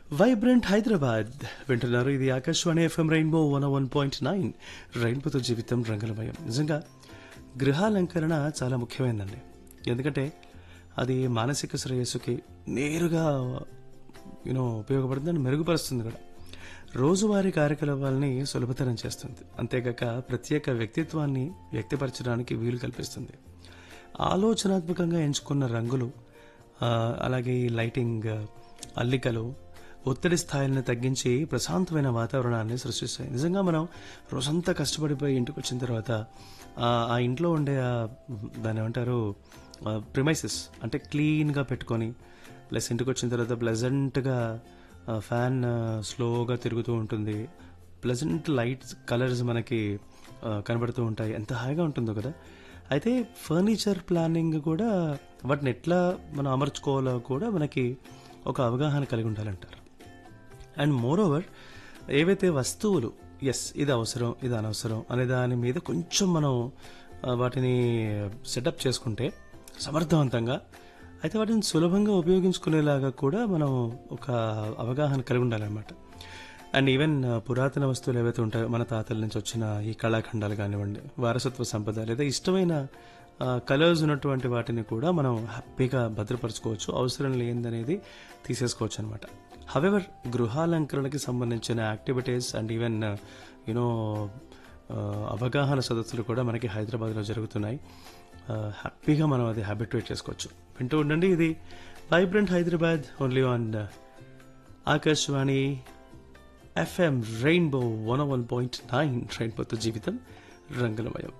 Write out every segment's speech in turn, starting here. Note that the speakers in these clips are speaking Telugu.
వైబ్రెంట్ హైదరాబాద్ వింటున్నారు ఇది Akashvani FM Rainbow one one point nine రెయిన్బోతో జీవితం రంగులమయం నిజంగా గృహాలంకరణ చాలా ముఖ్యమైనదండి ఎందుకంటే అది మానసిక శ్రేయస్సుకి నేరుగా యూనో ఉపయోగపడుతుందని మెరుగుపరుస్తుంది కూడా రోజువారీ కార్యకలాపాలని సులభతరం చేస్తుంది అంతేకాక ప్రత్యేక వ్యక్తిత్వాన్ని వ్యక్తపరచడానికి వీలు కల్పిస్తుంది ఆలోచనాత్మకంగా ఎంచుకున్న రంగులు ఆ, అలాగే ఈ లైటింగ్ అల్లికలు ఒత్తిడి స్థాయిలను తగ్గించి ప్రశాంతమైన వాతావరణాన్ని సృష్టిస్తాయి నిజంగా మనం రోజంతా కష్టపడిపోయి ఇంటికి వచ్చిన తర్వాత ఆ, ఆ ఇంట్లో ఉండే ఆ, దాన్ని ఏమంటారు ప్రిమైసెస్ అంటే క్లీన్గా పెట్టుకొని ప్లస్ ఇంటికి వచ్చిన తర్వాత ప్లెజెంట్గా ఫ్యాన్ స్లోగా తిరుగుతూ ఉంటుంది ప్లెజెంట్ లైట్స్ కలర్స్ మనకి ఆ, కనబడుతూ ఉంటాయి ఎంత హాయిగా ఉంటుందో కదా అయితే ఫర్నిచర్ ప్లానింగ్ కూడా వాటిని ఎట్లా మనం అమర్చుకోవాలో కూడా మనకి ఒక అవగాహన కలిగి ఉండాలంటారు అండ్ మోర్ ఓవర్ ఏవైతే వస్తువులు ఎస్ ఇది అవసరం ఇది అనవసరం అనే దాని మీద కొంచెం మనం ఆ, వాటిని సెటప్ చేసుకుంటే సమర్థవంతంగా అయితే వాటిని సులభంగా ఉపయోగించుకునేలాగా కూడా మనం ఒక అవగాహన కలిగి ఉండాలన్నమాట అండ్ ఈవెన్ ఆ, పురాతన వస్తువులు ఏవైతే ఉంటాయో మన తాతల నుంచి వచ్చిన ఈ కళాఖండాలు కానివ్వండి వారసత్వ సంపద లేదా ఇష్టమైన కలర్స్ ఉన్నటువంటి వాటిని కూడా మనం హ్యాపీగా భద్రపరచుకోవచ్చు అవసరం లేనిదనేది తీసేసుకోవచ్చు అనమాట హవెవర్ గృహాలంకరణకి సంబంధించిన యాక్టివిటీస్ అండ్ ఈవెన్ యునో అవగాహన సదస్సులు కూడా మనకి హైదరాబాద్లో జరుగుతున్నాయి ఆ, హ్యాపీగా మనం అది హ్యాబిట్వేట్ చేసుకోవచ్చు వింటూ ఉండండి ఇది vibrant Hyderabad only on Akashvani FM Rainbow one one point nine రెయిన్బోతో జీవితం రంగులమయం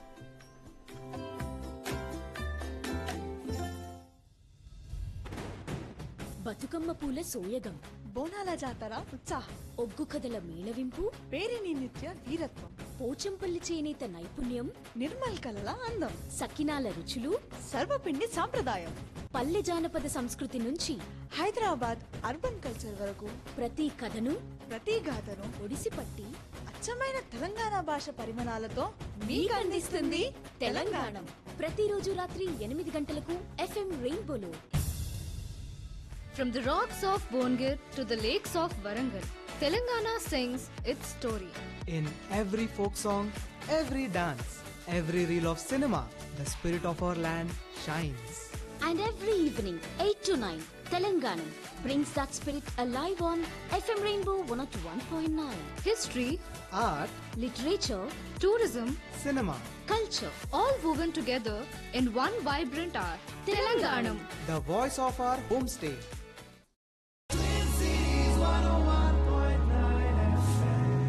బతుకమ్మ పూల సోయగం బోనాల జాతర ఉత్సాహం ఒగ్గు కథల మేళవింపు పేరిని నిత్య వీరత్వం పోచంపల్లి చేనేత నైపుణ్యం నిర్మల్ కలల అందం సకినాల రుచులు సర్వపిండి సాంప్రదాయం పల్లె జానపద సంస్కృతి నుంచి హైదరాబాద్ అర్బన్ కల్చర్ వరకు ప్రతి కథను ప్రతి గాథను ఒడిసిపట్టి అచ్చమైన తెలంగాణ భాష పరిమాణాలతో మీకు అందిస్తుంది తెలంగాణ ప్రతిరోజు రాత్రి ఎనిమిది గంటలకు ఎఫ్ఎం రెయిన్బోలో From the rocks of Bongir to the lakes of Warangal, Telangana sings its story. In every folk song, every dance, every reel of cinema, the spirit of our land shines. And every evening eight to nine Telangana brings that spirit alive on FM Rainbow one at one point nine History, Art, literature tourism, cinema, culture all woven together in one vibrant art. Telanganam. the voice of our homestay.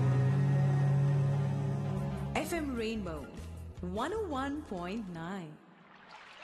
FM Rainbow 101.9.